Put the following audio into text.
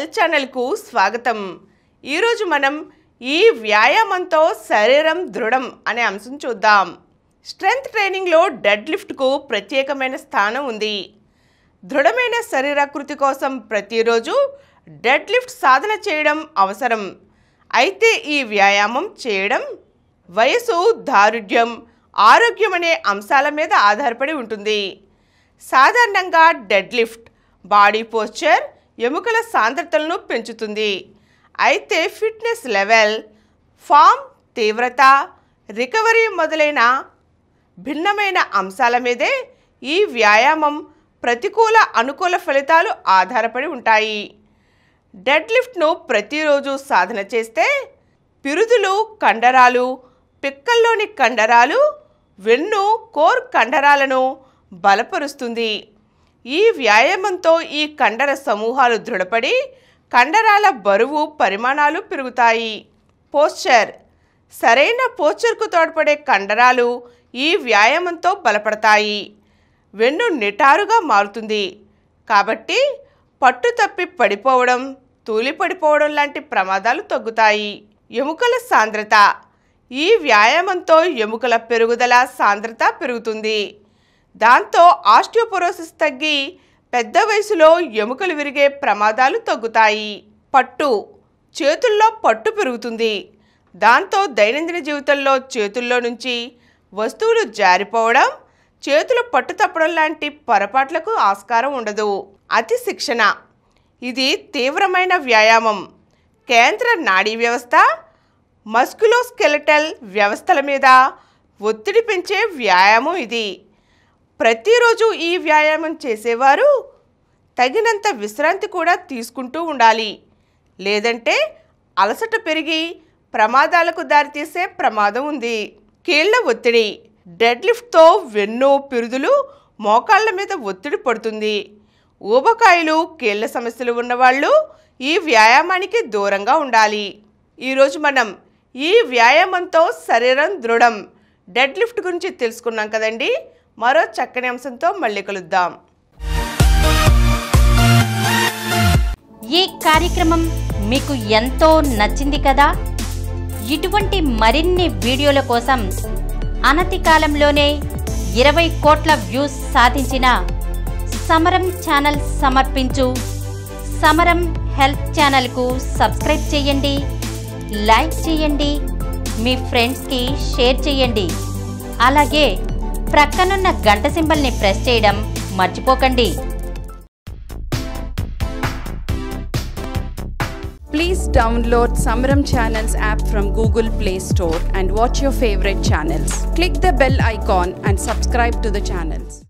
Health ఛానల్కు స్వాగతం ఈరోజు మనం ఈ వ్యాయామంతో శరీరం దృఢం అనే అంశం చూద్దాం స్ట్రెంగ్త్ ట్రైనింగ్లో డెడ్ లిఫ్ట్కు ప్రత్యేకమైన స్థానం ఉంది దృఢమైన శరీరాకృతి కోసం ప్రతిరోజు డెడ్ లిఫ్ట్ సాధన చేయడం అవసరం అయితే ఈ వ్యాయామం చేయడం వయసు దారుఢ్యం ఆరోగ్యం అనే అంశాల మీద ఆధారపడి ఉంటుంది సాధారణంగా డెడ్ లిఫ్ట్ బాడీ పోస్చర్ ఎముకల సాంద్రతలను పెంచుతుంది అయితే ఫిట్నెస్ లెవెల్ ఫామ్ తీవ్రత రికవరీ మొదలైన భిన్నమైన అంశాల మీదే ఈ వ్యాయామం ప్రతికూల అనుకూల ఫలితాలు ఆధారపడి ఉంటాయి డెడ్ లిఫ్ట్ను ప్రతిరోజు సాధన చేస్తే పిరుదులు కండరాలు పిక్కల్లోని కండరాలు వెన్ను కోర్ కండరాలను బలపరుస్తుంది ఈ వ్యాయామంతో ఈ కండర సమూహాలు దృఢపడి కండరాల బరువు పరిమాణాలు పెరుగుతాయి పోస్చర్ సరైన పోస్చర్కు తోడ్పడే కండరాలు ఈ వ్యాయామంతో బలపడతాయి వెన్ను నిటారుగా మారుతుంది కాబట్టి పట్టు తప్పి పడిపోవడం తూలి పడిపోవడం లాంటి ప్రమాదాలు తగ్గుతాయి ఎముకల సాంద్రత ఈ వ్యాయామంతో ఎముకల పెరుగుదల సాంద్రత పెరుగుతుంది దాంతో ఆస్టియోపొరోసిస్ తగ్గి పెద్ద వయసులో ఎముకలు విరిగే ప్రమాదాలు తగ్గుతాయి పట్టు చేతుల్లో పట్టు పెరుగుతుంది దాంతో దైనందిన జీవితంలో చేతుల్లో నుంచి వస్తువులు జారిపోవడం చేతులు పట్టు తప్పడం లాంటి పొరపాట్లకు ఆస్కారం ఉండదు అతి శిక్షణ ఇది తీవ్రమైన వ్యాయామం కేంద్ర నాడీ వ్యవస్థ మస్కులోస్కెలటల్ వ్యవస్థల మీద ఒత్తిడి పెంచే వ్యాయామం ఇది ప్రతిరోజు ఈ వ్యాయామం చేసేవారు తగినంత విశ్రాంతి కూడా తీసుకుంటూ ఉండాలి లేదంటే అలసట పెరిగి ప్రమాదాలకు దారితీసే ప్రమాదం ఉంది కీళ్ల ఒత్తిడి డెడ్ లిఫ్ట్తో వెన్ను పిరుదులు మోకాళ్ళ మీద ఒత్తిడి పడుతుంది ఊబకాయలు కీళ్ల సమస్యలు ఉన్నవాళ్ళు ఈ వ్యాయామానికి దూరంగా ఉండాలి ఈరోజు మనం ఈ వ్యాయామంతో శరీరం దృఢం డెడ్ లిఫ్ట్ గురించి తెలుసుకున్నాం కదండి మరో చక్కని అంశంతో మళ్ళీ కలుద్దాం ఈ కార్యక్రమం మీకు ఎంతో నచ్చింది కదా ఇటువంటి మరిన్ని వీడియోల కోసం అనతి కాలంలోనే ఇరవై కోట్ల వ్యూస్ సాధించిన సమరం ఛానల్ సమర్పించు సమరం హెల్త్ ఛానల్కు సబ్స్క్రైబ్ చేయండి లైక్ చేయండి మీ ఫ్రెండ్స్కి షేర్ చేయండి అలాగే ప్రక్కనున్న గంట సింబల్ని ప్రెస్ చేయడం మర్చిపోకండి Please download Samaram Channels app from Google Play Store and watch your favorite channels. Click the bell icon and subscribe to the channels.